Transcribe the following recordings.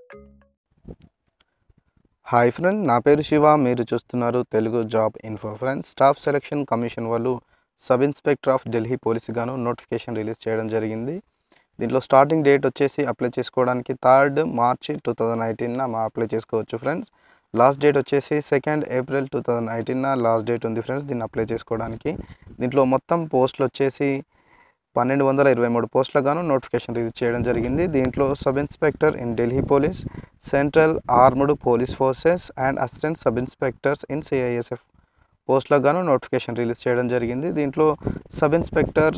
hi friend నా పేరు శివ మీరు చూస్తున్నారు Telugu job info friends staff selection commission వాళ్ళు sub inspector of Delhi police గాను నోటిఫికేషన్ రిలీజ్ చేయడం జరిగింది దీంట్లో స్టార్టింగ్ డేట్ వచ్చేసి అప్లై చేసుకోవడానికి థర్డ్ మార్చి టూ థౌజండ్ నైన్టీన్న మా అప్లై చేసుకోవచ్చు ఫ్రెండ్స్ లాస్ట్ డేట్ వచ్చేసి సెకండ్ ఏప్రిల్ టూ థౌజండ్ నైన్టీన్న లాస్ట్ డేట్ ఉంది ఫ్రెండ్స్ దీన్ని అప్లై చేసుకోవడానికి దీంట్లో మొత్తం పోస్టులు వచ్చేసి పన్నెండు వందల ఇరవై మూడు పోస్టులకు గాను నోటిఫికేషన్ రిలీజ్ చేయడం జరిగింది దీంట్లో sub inspector in Delhi police central armed police forces and assistant sub inspectors in CISF పోస్టులకు గాను నోటిఫికేషన్ రిలీజ్ చేయడం జరిగింది దీంట్లో sub inspector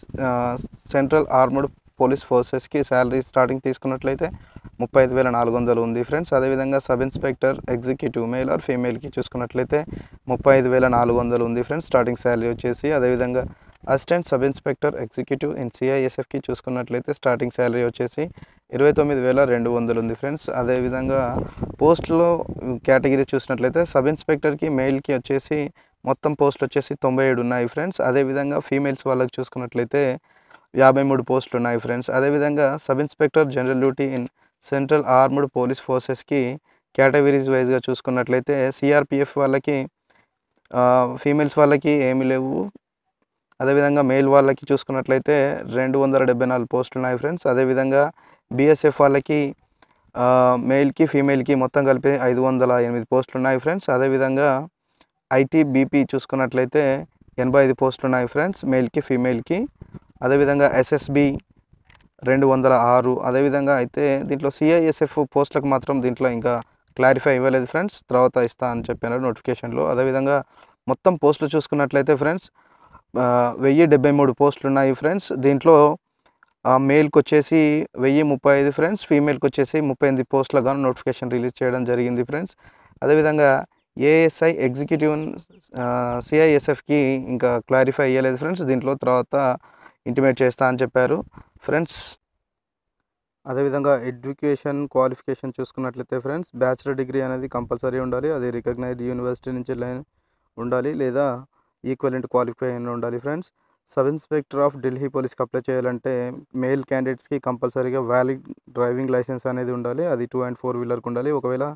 central armed police ఫోర్సెస్కి శాలరీ స్టార్టింగ్ తీసుకున్నట్లయితే ముప్పై ఐదు వేల నాలుగు వందలు ఉంది ఫ్రెండ్స్ అదేవిధంగా sub inspector executive male or ఫీమేల్కి చూసుకున్నట్లయితే ముప్పై ఐదు వేల నాలుగు వందలు ఉంది ఫ్రెండ్స్ స్టార్టింగ్ శాలరీ వచ్చేసి అదేవిధంగా assistant sub inspector executive in సిఐఎస్ఎఫ్కి చూసుకున్నట్లయితే స్టార్టింగ్ శాలరీ వచ్చేసి ఇరవై తొమ్మిది వేల రెండు వందలు ఉంది ఫ్రెండ్స్ అదేవిధంగా పోస్టులో కేటగిరీ చూసినట్లయితే సబ్ ఇన్స్పెక్టర్కి మెయిల్కి వచ్చేసి మొత్తం పోస్టులు వచ్చేసి తొంభై ఏడు ఉన్నాయి ఫ్రెండ్స్ అదేవిధంగా ఫీమేల్స్ వాళ్ళకి చూసుకున్నట్లయితే యాభై మూడు పోస్టులు ఉన్నాయి ఫ్రెండ్స్ అదేవిధంగా sub inspector general duty in central armed police ఫోర్సెస్కి కేటగిరీస్ వైజ్గా చూసుకున్నట్లయితే సిఆర్పిఎఫ్ వాళ్ళకి ఫీమేల్స్ వాళ్ళకి ఏమీ లేవు అదేవిధంగా మేల్ వాళ్ళకి చూసుకున్నట్లయితే రెండు వందల డెబ్బై నాలుగు పోస్టులు ఉన్నాయి ఫ్రెండ్స్ అదేవిధంగా బీఎస్ఎఫ్ వాళ్ళకి మేల్కి ఫీమేల్కి మొత్తం కలిపి ఐదు వందల ఎనిమిది పోస్టులు ఉన్నాయి ఫ్రెండ్స్ అదేవిధంగా ఐటీ బీపీ చూసుకున్నట్లయితే ఎనభై ఐదు పోస్టులు ఉన్నాయి ఫ్రెండ్స్ మేల్కి ఫీమేల్కి అదేవిధంగా ఎస్ఎస్బి రెండు వందల ఆరు అదేవిధంగా అయితే దీంట్లో సిఐఎస్ఎఫ్ పోస్టులకు మాత్రం దీంట్లో ఇంకా క్లారిఫై ఇవ్వలేదు ఫ్రెండ్స్ తర్వాత ఇస్తా అని చెప్పారు నోటిఫికేషన్లో అదేవిధంగా మొత్తం పోస్టులు చూసుకున్నట్లయితే ఫ్రెండ్స్ వెయ్యి డెబ్బై మూడు పోస్టులు ఉన్నాయి ఫ్రెండ్స్ దీంట్లో మేల్కి వచ్చేసి వెయ్యి ముప్పై ఐదు ఫ్రెండ్స్ ఫీమేల్కి వచ్చేసి ముప్పై ఎనిమిది పోస్టులుగా నోటిఫికేషన్ రిలీజ్ చేయడం జరిగింది ఫ్రెండ్స్ అదేవిధంగా ఏఎస్ఐ ఎగ్జిక్యూటివ్ సిఐఎస్ఎఫ్కి ఇంకా క్లారిఫై అయ్యలేదు ఫ్రెండ్స్ దీంట్లో తర్వాత ఇంటిమేట్ చేస్తా అని చెప్పారు ఫ్రెండ్స్ అదేవిధంగా ఎడ్యుకేషన్ క్వాలిఫికేషన్ చూసుకున్నట్లయితే ఫ్రెండ్స్ బ్యాచిలర్ డిగ్రీ అనేది కంపల్సరీ ఉండాలి అది రికగ్నైజ్డ్ యూనివర్సిటీ నుంచి లైన్ ఉండాలి లేదా ఈక్వలెంట్ క్వాలిఫై అయిన ఉండాలి friends sub inspector of Delhi పోలీస్కి అప్లై చేయాలంటే మేల్ క్యాండిడేట్స్కి కంపల్సరీగా వ్యాలిడ్ డ్రైవింగ్ లైసెన్స్ అనేది ఉండాలి అది టూ అండ్ ఫోర్ వీలర్కి ఉండాలి ఒకవేళ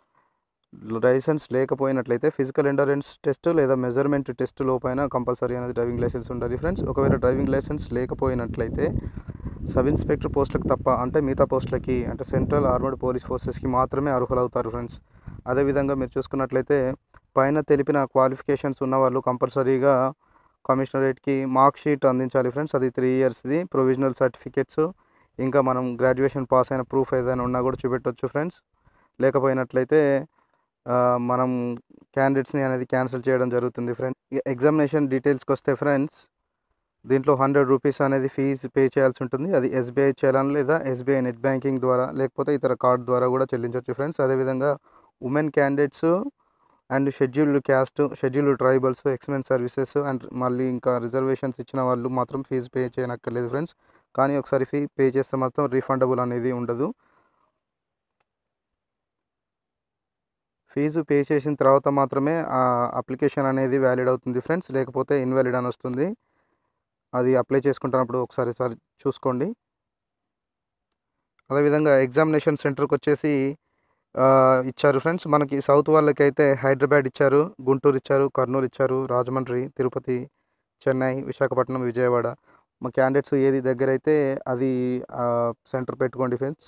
లైసెన్స్ లేకపోయినట్లయితే ఫిజికల్ ఎండరెన్స్ టెస్ట్ లేదా మెజర్మెంట్ టెస్ట్ లోపైన కంపల్సరీ అనేది డ్రైవింగ్ లైసెన్స్ ఉండాలి ఫ్రెండ్స్ ఒకవేళ డ్రైవింగ్ లైసెన్స్ లేకపోయినట్లయితే సబ్ ఇన్స్పెక్టర్ పోస్టులకు తప్ప అంటే మిగతా పోస్టులకి అంటే సెంట్రల్ ఆర్మడ్ పోలీస్ ఫోర్సెస్కి మాత్రమే అర్హులవుతారు ఫ్రెండ్స్ అదేవిధంగా మీరు చూసుకున్నట్లయితే పైన తెలిపిన క్వాలిఫికేషన్స్ ఉన్న వాళ్ళు కంపల్సరీగా కమిషనరేట్కి మార్క్ షీట్ అందించాలి ఫ్రెండ్స్ అది త్రీ ఇయర్స్ది ప్రొవిజనల్ సర్టిఫికేట్స్ ఇంకా మనం గ్రాడ్యుయేషన్ పాస్ అయిన ప్రూఫ్ ఏదైనా ఉన్నా కూడా చూపెట్టవచ్చు ఫ్రెండ్స్ లేకపోయినట్లయితే మనం క్యాండిడేట్స్ని అనేది క్యాన్సిల్ చేయడం జరుగుతుంది ఫ్రెండ్స్ ఎగ్జామినేషన్ డీటెయిల్స్కి వస్తే ఫ్రెండ్స్ దీంట్లో హండ్రెడ్ రూపీస్ అనేది ఫీజు పే చేయాల్సి ఉంటుంది అది ఎస్బీఐ చేయాలని లేదా ఎస్బీఐ నెట్ బ్యాంకింగ్ ద్వారా లేకపోతే ఇతర కార్డ్ ద్వారా కూడా చెల్లించవచ్చు ఫ్రెండ్స్ అదేవిధంగా women candidates and scheduled caste scheduled tribals ex men services and మళ్ళీ ఇంకా రిజర్వేషన్స్ ఇచ్చిన వాళ్ళు మాత్రం ఫీజు పే చేయనక్కర్లేదు ఫ్రెండ్స్ కానీ ఒకసారి ఫీ పే చేస్తే మాత్రం రీఫండబుల్ అనేది ఉండదు ఫీజు పే చేసిన తర్వాత మాత్రమే ఆ అప్లికేషన్ అనేది వ్యాలిడ్ అవుతుంది ఫ్రెండ్స్ లేకపోతే ఇన్వాలిడ్ అని వస్తుంది అది అప్లై చేసుకుంటున్నప్పుడు ఒకసారి సారి చూసుకోండి అదేవిధంగా ఎగ్జామినేషన్ సెంటర్కి వచ్చేసి ఇచ్చారు ఫ్రెండ్స్ మనకి సౌత్ వాళ్ళకి అయితే హైదరాబాద్ ఇచ్చారు గుంటూరు ఇచ్చారు కర్నూలు ఇచ్చారు రాజమండ్రి తిరుపతి చెన్నై విశాఖపట్నం విజయవాడ మా క్యాండిడేట్స్ ఏది దగ్గర అయితే అది సెంటర్ పెట్టుకోండి ఫ్రెండ్స్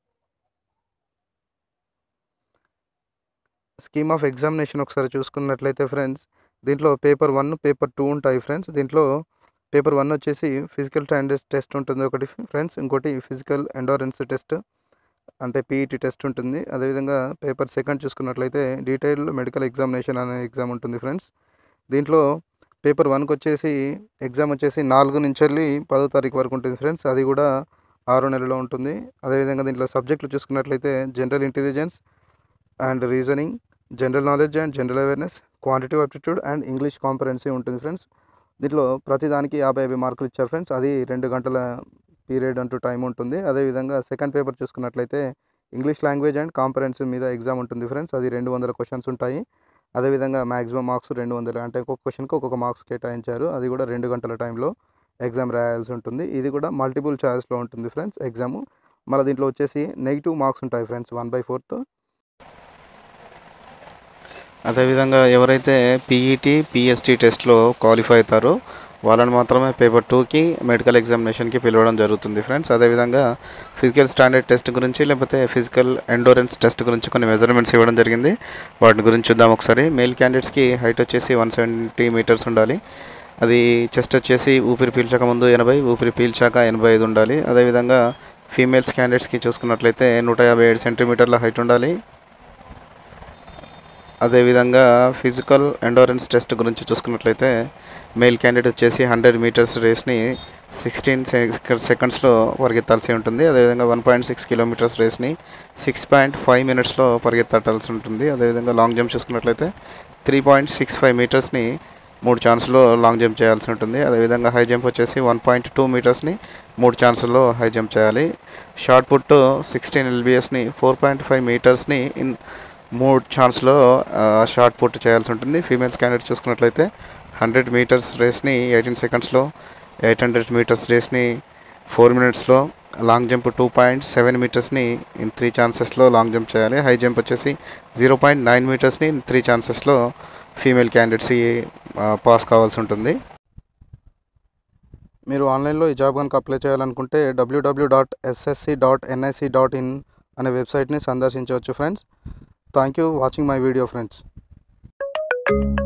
స్కీమ్ ఆఫ్ ఎగ్జామినేషన్ ఒకసారి చూసుకున్నట్లయితే ఫ్రెండ్స్ దీంట్లో పేపర్ వన్ పేపర్ టూ ఉంటాయి ఫ్రెండ్స్ దీంట్లో పేపర్ వన్ వచ్చేసి ఫిజికల్ స్టాండర్డ్స్ టెస్ట్ ఉంటుంది ఒకటి ఫ్రెండ్స్ ఇంకోటి ఫిజికల్ ఎండోరెన్స్ టెస్ట్ అంటే పీఈటీ టెస్ట్ ఉంటుంది అదేవిధంగా పేపర్ సెకండ్ చూసుకున్నట్లయితే డీటెయిల్ మెడికల్ ఎగ్జామినేషన్ అనే ఎగ్జామ్ ఉంటుంది ఫ్రెండ్స్ దీంట్లో పేపర్ వన్కి వచ్చేసి ఎగ్జామ్ వచ్చేసి నాలుగు నుంచి వెళ్ళి పదో తారీఖు వరకు ఉంటుంది ఫ్రెండ్స్ అది కూడా ఆరో నెలలో ఉంటుంది అదేవిధంగా దీంట్లో సబ్జెక్టులు చూసుకున్నట్లయితే general intelligence and reasoning general knowledge and general awareness quantitative aptitude and English comprehension ఉంటుంది ఫ్రెండ్స్ దీంట్లో ప్రతిదానికి యాభై యాభై మార్కులు ఇచ్చారు ఫ్రెండ్స్ అది రెండు గంటల పీరియడ్ అంటూ టైం ఉంటుంది అదేవిధంగా సెకండ్ పేపర్ చూసుకున్నట్లయితే ఇంగ్లీష్ లాంగ్వేజ్ అండ్ కాంపరెన్స్ మీద ఎగ్జామ్ ఉంటుంది ఫ్రెండ్స్ అది రెండు వందల క్వశ్చన్స్ ఉంటాయి అదేవిధంగా మ్యాక్సిమం మార్క్స్ రెండు వందలు అంటే ఒక్కొక్క క్వశ్చన్కి ఒక్కొక్క మార్క్స్ కేటాయించారు అది కూడా రెండు గంటల టైంలో ఎగ్జామ్ రాయాల్సి ఉంటుంది ఇది కూడా మల్టిపుల్ చాయిస్లో ఉంటుంది ఫ్రెండ్స్ ఎగ్జామ్ మళ్ళీ దీంట్లో వచ్చేసి నెగిటివ్ మార్క్స్ ఉంటాయి ఫ్రెండ్స్ వన్ బై ఫోర్త్ అదేవిధంగా ఎవరైతే పీఈటీ పిఎస్టీ టెస్ట్లో క్వాలిఫై అవుతారో వాళ్ళని మాత్రమే పేపర్ టూకి మెడికల్ ఎగ్జామినేషన్కి పిలవడం జరుగుతుంది ఫ్రెండ్స్ అదేవిధంగా ఫిజికల్ స్టాండర్డ్ టెస్ట్ గురించి లేకపోతే ఫిజికల్ ఎండోరెన్స్ టెస్ట్ గురించి కొన్ని మెజర్మెంట్స్ ఇవ్వడం జరిగింది వాటి గురించి చూద్దాం ఒకసారి మేల్ క్యాండిడేట్స్కి హైట్ వచ్చేసి వన్ సెవెంటీ మీటర్స్ ఉండాలి అది చెస్ట్ వచ్చేసి ఊపిరి పీల్చక ముందు ఎనభై ఊపిరి పీల్చాక ఎనభై ఐదు ఉండాలి అదేవిధంగా ఫీమేల్స్ క్యాండిడేట్స్కి చూసుకున్నట్లయితే నూట యాభై ఏడు సెంటీమీటర్ల హైట్ ఉండాలి అదేవిధంగా ఫిజికల్ ఎండోరెన్స్ టెస్ట్ గురించి చూసుకున్నట్లయితే మేల్ క్యాండిడేట్ వచ్చేసి హండ్రెడ్ మీటర్స్ రేస్ని సిక్స్టీన్ సెకండ్స్లో పరిగెత్తాల్సి ఉంటుంది అదేవిధంగా వన్ పాయింట్ సిక్స్ కిలోమీటర్స్ రేస్ని సిక్స్ పాయింట్ ఫైవ్ మినిట్స్లో పరిగెత్తాల్సి ఉంటుంది అదేవిధంగా లాంగ్ జంప్ చూసుకున్నట్లయితే త్రీ పాయింట్ సిక్స్ ఫైవ్ మీటర్స్ని మూడు ఛాన్స్లో లాంగ్ జంప్ చేయాల్సి ఉంటుంది అదేవిధంగా హై జంప్ వచ్చేసి వన్ పాయింట్ టూ మీటర్స్ని మూడు ఛాన్సుల్లో హై జంప్ చేయాలి షార్ట్ పుట్ సిక్స్టీన్ ఎల్బిఎస్ని ఫోర్ పాయింట్ ఫైవ్ మీటర్స్ని ఇన్ మూడు ఛాన్స్లో షార్ట్ పుట్ చేయాల్సి ఉంటుంది ఫీమేల్స్ క్యాండిడేట్ చూసుకున్నట్లయితే హండ్రెడ్ మీటర్స్ రేస్ని ఎయిటీన్ సెకండ్స్లో ఎయిట్ హండ్రెడ్ మీటర్స్ రేస్ని ఫోర్ మినిట్స్లో long jump two point seven మీటర్స్ని ఇన్ త్రీ ఛాన్సెస్లో లాంగ్ జంప్ చేయాలి హై జంప్ వచ్చేసి జీరో పాయింట్ నైన్ మీటర్స్ని ఇన్ త్రీ ఛాన్సెస్లో ఫీమేల్ క్యాండిడేట్స్ పాస్ కావాల్సి ఉంటుంది మీరు ఆన్లైన్లో ఈ జాబ్ కనుక అప్లై చేయాలనుకుంటే WWW dot SSC dot NIC dot in అనే వెబ్సైట్ని సందర్శించవచ్చు friends thank you watching my video friends